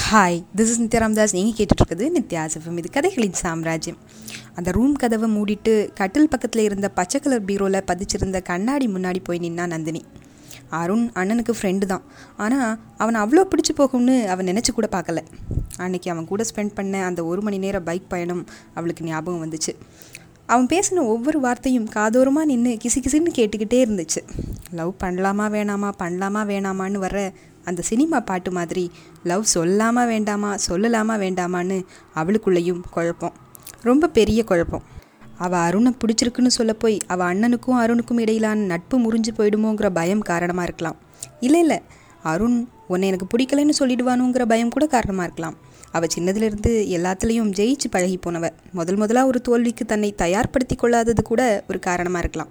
hi this is Nithya Ramdas நீங்கள் கேட்டுட்ருக்குது நித்யா சிவம் இது கதைகளின் சாம்ராஜ்யம் அந்த ரூம் கதவை மூடிட்டு கட்டில் பக்கத்தில் இருந்த பச்சை கலர் பீரோவில் பதிச்சிருந்த கண்ணாடி முன்னாடி போய் நின்னா நந்தினி அருண் அண்ணனுக்கு ஃப்ரெண்டு தான் ஆனால் அவனை அவ்வளோ பிடிச்சி போகும்னு அவன் நினச்சி கூட பார்க்கல அன்னைக்கு அவன் கூட ஸ்பெண்ட் பண்ண அந்த ஒரு மணி நேர பைக் பயணம் அவளுக்கு ஞாபகம் வந்துச்சு அவன் பேசின ஒவ்வொரு வார்த்தையும் காதோரமாக நின்று கிசு கிசுன்னு கேட்டுக்கிட்டே இருந்துச்சு லவ் பண்ணலாமா வேணாமா பண்ணலாமா வேணாமான்னு வர அந்த சினிமா பாட்டு மாதிரி லவ் சொல்லாமா வேண்டாமா சொல்லலாமா வேண்டாமான்னு அவளுக்குள்ளேயும் குழப்பம் ரொம்ப பெரிய குழப்பம் அவள் அருணை பிடிச்சிருக்குன்னு சொல்ல போய் அவள் அண்ணனுக்கும் அருணுக்கும் இடையிலான நட்பு முறிஞ்சு போயிடுமோங்கிற பயம் காரணமாக இருக்கலாம் இல்லை இல்லை அருண் உன்னை எனக்கு பிடிக்கலன்னு சொல்லிடுவானுங்கிற பயம் கூட காரணமாக இருக்கலாம் அவள் சின்னதுலேருந்து எல்லாத்துலேயும் ஜெயிச்சு பழகி போனவ முதல் முதலாக ஒரு தோல்விக்கு தன்னை தயார்படுத்தி கொள்ளாதது கூட ஒரு காரணமாக இருக்கலாம்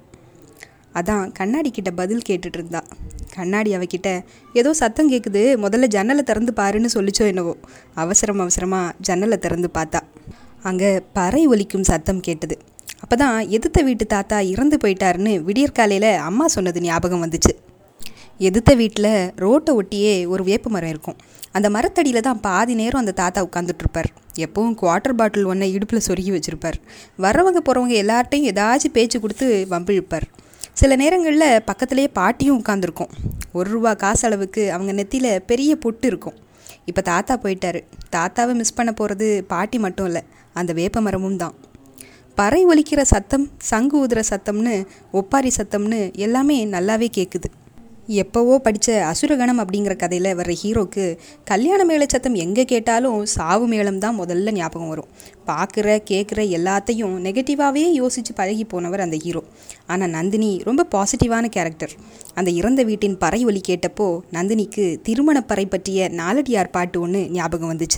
அதான் கண்ணாடி கிட்ட பதில் கேட்டுட்டு இருந்தா கண்ணாடி அவகிட்ட ஏதோ சத்தம் கேட்குது முதல்ல ஜன்னலை திறந்து பாருன்னு சொல்லிச்சோ என்னவோ அவசரம் அவசரமாக ஜன்னலை திறந்து பார்த்தா அங்கே பறை ஒலிக்கும் சத்தம் கேட்டது அப்போ தான் எதிர்த்த வீட்டு தாத்தா இறந்து போயிட்டாருன்னு விடியற்காலையில் அம்மா சொன்னது ஞாபகம் வந்துச்சு எதிர்த்த வீட்டில் ரோட்டை ஒட்டியே ஒரு வேப்ப மரம் இருக்கும் அந்த மரத்தடியில் தான் பாதி நேரம் அந்த தாத்தா உட்காந்துட்ருப்பார் எப்பவும் குவார்ட்டர் பாட்டில் ஒன்றை இடுப்பில் சொருகி வச்சுருப்பார் வர்றவங்க போகிறவங்க எல்லார்ட்டையும் ஏதாச்சும் பேச்சு கொடுத்து வம்பிழுப்பார் சில நேரங்களில் பக்கத்துலேயே பாட்டியும் உட்காந்துருக்கும் ஒரு ரூபா காசு அளவுக்கு அவங்க நெத்தியில் பெரிய பொட்டு இருக்கும் இப்போ தாத்தா போயிட்டாரு தாத்தாவை மிஸ் பண்ண போகிறது பாட்டி மட்டும் இல்லை அந்த வேப்ப மரமும் தான் பறை ஒலிக்கிற சத்தம் சங்கு ஊதுற சத்தம்னு ஒப்பாரி சத்தம்னு எல்லாமே நல்லாவே கேட்குது எப்போவோ படித்த அசுரகணம் அப்படிங்கிற கதையில் வர்ற ஹீரோக்கு கல்யாண மேள சத்தம் எங்கே கேட்டாலும் சாவு மேளம் தான் முதல்ல ஞாபகம் வரும் பார்க்குற கேட்குற எல்லாத்தையும் நெகட்டிவாகவே யோசித்து பழகி போனவர் அந்த ஹீரோ ஆனால் நந்தினி ரொம்ப பாசிட்டிவான கேரக்டர் அந்த இறந்த வீட்டின் பறை ஒலி கேட்டப்போ நந்தினிக்கு திருமணப்பறை பற்றிய நாலடியார் பாட்டு ஒன்று ஞாபகம் வந்துச்சு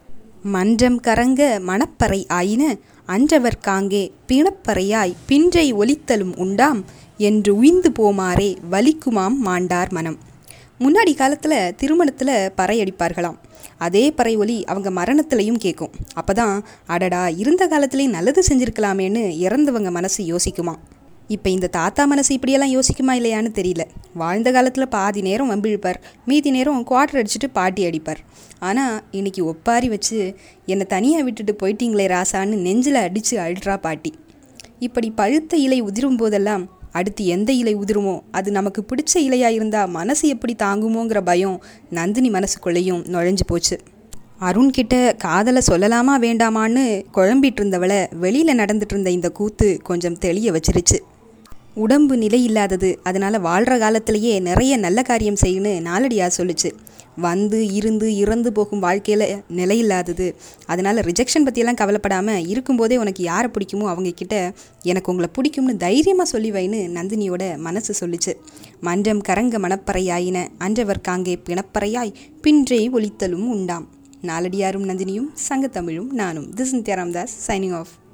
மன்றம் கரங்க மணப்பறை ஆயின அன்றவர் காங்கே பிணப்பறையாய் பின்றை ஒலித்தலும் உண்டாம் என்று உய்ந்து போமாறே வலிக்குமாம் மாண்டார் மனம் முன்னாடி காலத்தில் திருமணத்தில் பறை அடிப்பார்களாம் அதே பறை ஒலி அவங்க மரணத்துலையும் கேட்கும் அப்போ தான் அடடா இருந்த காலத்துலேயும் நல்லது செஞ்சுருக்கலாமேன்னு இறந்தவங்க மனசு யோசிக்குமா இப்போ இந்த தாத்தா மனசு இப்படியெல்லாம் யோசிக்குமா இல்லையான்னு தெரியல வாழ்ந்த காலத்தில் பாதி நேரம் வம்பிழுப்பார் மீதி நேரம் குவார்டர் அடிச்சுட்டு பாட்டி அடிப்பார் ஆனால் இன்னைக்கு ஒப்பாரி வச்சு என்னை தனியாக விட்டுட்டு போயிட்டீங்களே ராசான்னு நெஞ்சில் அடித்து அழுறா பாட்டி இப்படி பழுத்த இலை உதிரும் போதெல்லாம் அடுத்து எந்த இலை உதிருமோ அது நமக்கு பிடிச்ச இலையாக இருந்தால் மனசு எப்படி தாங்குமோங்கிற பயம் நந்தினி மனசுக்குள்ளேயும் நுழைஞ்சு போச்சு அருண் கிட்ட காதலை சொல்லலாமா வேண்டாமான்னு குழம்பிட்டு இருந்தவளை வெளியில் நடந்துட்டு இருந்த இந்த கூத்து கொஞ்சம் தெளிய வச்சிருச்சு உடம்பு நிலை இல்லாதது அதனால் வாழ்கிற காலத்திலேயே நிறைய நல்ல காரியம் செய்யணும்னு நாலடியாக சொல்லுச்சு வந்து இருந்து இறந்து போகும் வாழ்க்கையில் நிலை இல்லாதது அதனால் ரிஜெக்ஷன் பற்றியெல்லாம் கவலைப்படாமல் இருக்கும்போதே உனக்கு யாரை பிடிக்குமோ அவங்க கிட்ட எனக்கு உங்களை பிடிக்கும்னு தைரியமாக சொல்லி வைன்னு நந்தினியோட மனசு சொல்லுச்சு மன்றம் கரங்க மணப்பறையாயின அன்றவர் காங்கே பிணப்பறையாய் பின்றே ஒலித்தலும் உண்டாம் நாலடியாரும் நந்தினியும் சங்கத்தமிழும் நானும் this Nithya Ramdas signing of